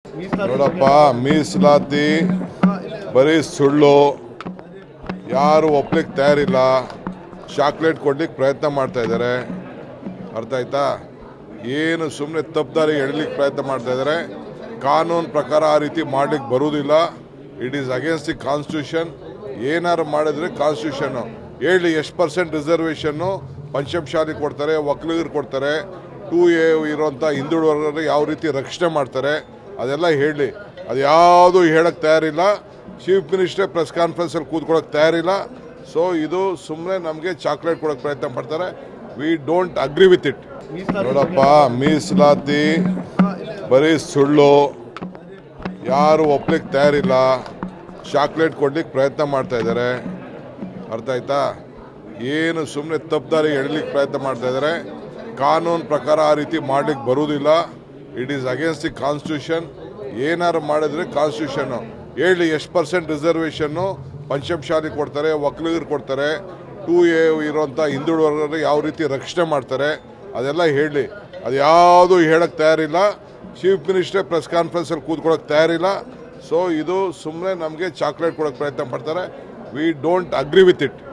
ನೋಡಪ್ಪ ಮೀಸಲಾತಿ ಬರೀ ಸುಳ್ಳು ಯಾರು ಒಪ್ಲಿಕ್ಕೆ ತಯಾರಿಲ್ಲ ಚಾಕ್ಲೇಟ್ ಕೊಡ್ಲಿಕ್ಕೆ ಪ್ರಯತ್ನ ಮಾಡ್ತಾ ಇದ್ದಾರೆ ಅರ್ಥ ಆಯ್ತಾ ಏನು ಸುಮ್ಮನೆ ತಪ್ಪದಾರಿ ಎಳಲಿಕ್ಕೆ ಪ್ರಯತ್ನ ಮಾಡ್ತಾ ಇದ್ದಾರೆ ಕಾನೂನು ಪ್ರಕಾರ ಆ ರೀತಿ ಮಾಡ್ಲಿಕ್ಕೆ ಬರುವುದಿಲ್ಲ it is against the constitution ಏನಾರು ಮಾಡಿದ್ರೆ ಕಾನ್ಸ್ಟಿಟ್ಯೂಷನ್ನು ಹೇಳಿ ಎಷ್ಟು ಪರ್ಸೆಂಟ್ ರಿಸರ್ವೇಷನ್ನು ಪಂಚಮಶಾಲಿ ಕೊಡ್ತಾರೆ ಒಕ್ಕಲಿಗರು ಕೊಡ್ತಾರೆ ಟೂ ಎ ಇರೋಂಥ ಹಿಂದುಳಿದ ಯಾವ ರೀತಿ ರಕ್ಷಣೆ ಮಾಡ್ತಾರೆ ಅದೆಲ್ಲ ಹೇಳಿ ಅದು ಯಾವುದು ಹೇಳಕ್ಕೆ ತಯಾರಿಲ್ಲ ಚೀಫ್ ಮಿನಿಸ್ಟರ್ ಪ್ರೆಸ್ ಕಾನ್ಫರೆನ್ಸಲ್ಲಿ ಕೂತ್ಕೊಳ್ಳೋಕೆ ತಯಾರಿಲ್ಲ ಸೊ ಇದು ಸುಮ್ಮನೆ ನಮಗೆ ಚಾಕ್ಲೇಟ್ ಕೊಡೋಕೆ ಪ್ರಯತ್ನ ಪಡ್ತಾರೆ we don't agree with it ನೋಡಪ್ಪ ಮೀಸಲಾತಿ ಬರೀ ಸುಳ್ಳು ಯಾರು ಒಪ್ಲಿಕ್ಕೆ ತಯಾರಿಲ್ಲ ಚಾಕ್ಲೇಟ್ ಕೊಡ್ಲಿಕ್ಕೆ ಪ್ರಯತ್ನ ಮಾಡ್ತಾ ಇದ್ದಾರೆ ಅರ್ಥ ಆಯ್ತಾ ಏನು ಸುಮ್ಮನೆ ತಪ್ಪದಾರಿ ಎಳಲಿಕ್ಕೆ ಪ್ರಯತ್ನ ಮಾಡ್ತಾ ಇದ್ದಾರೆ ಕಾನೂನು ಪ್ರಕಾರ ಆ ರೀತಿ ಮಾಡ್ಲಿಕ್ಕೆ ಬರುವುದಿಲ್ಲ it is against the constitution ಏನಾರು ಮಾಡಿದ್ರೆ ಕಾನ್ಸ್ಟಿಟ್ಯೂಷನ್ನು ಹೇಳಿ ಎಷ್ಟು ಪರ್ಸೆಂಟ್ ರಿಸರ್ವೇಷನ್ನು ಪಂಚಮಶಾಲಿ ಕೊಡ್ತಾರೆ ಒಕ್ಕಲಿಗರು ಕೊಡ್ತಾರೆ ಟೂ ಎ ಇರೋಂಥ ಹಿಂದುಳಿದ ಯಾವ ರೀತಿ ರಕ್ಷಣೆ ಮಾಡ್ತಾರೆ ಅದೆಲ್ಲ ಹೇಳಿ ಅದು ಯಾವುದು ಹೇಳಕ್ಕೆ ತಯಾರಿಲ್ಲ ಚೀಫ್ ಮಿನಿಸ್ಟರ್ ಪ್ರೆಸ್ ಕಾನ್ಫರೆನ್ಸಲ್ಲಿ ಕೂತ್ಕೊಳ್ಳೋಕೆ ತಯಾರಿಲ್ಲ ಸೊ ಇದು ಸುಮ್ಮನೆ ನಮಗೆ ಚಾಕ್ಲೇಟ್ ಕೊಡೋಕೆ ಪ್ರಯತ್ನ ಪಡ್ತಾರೆ we don't agree with it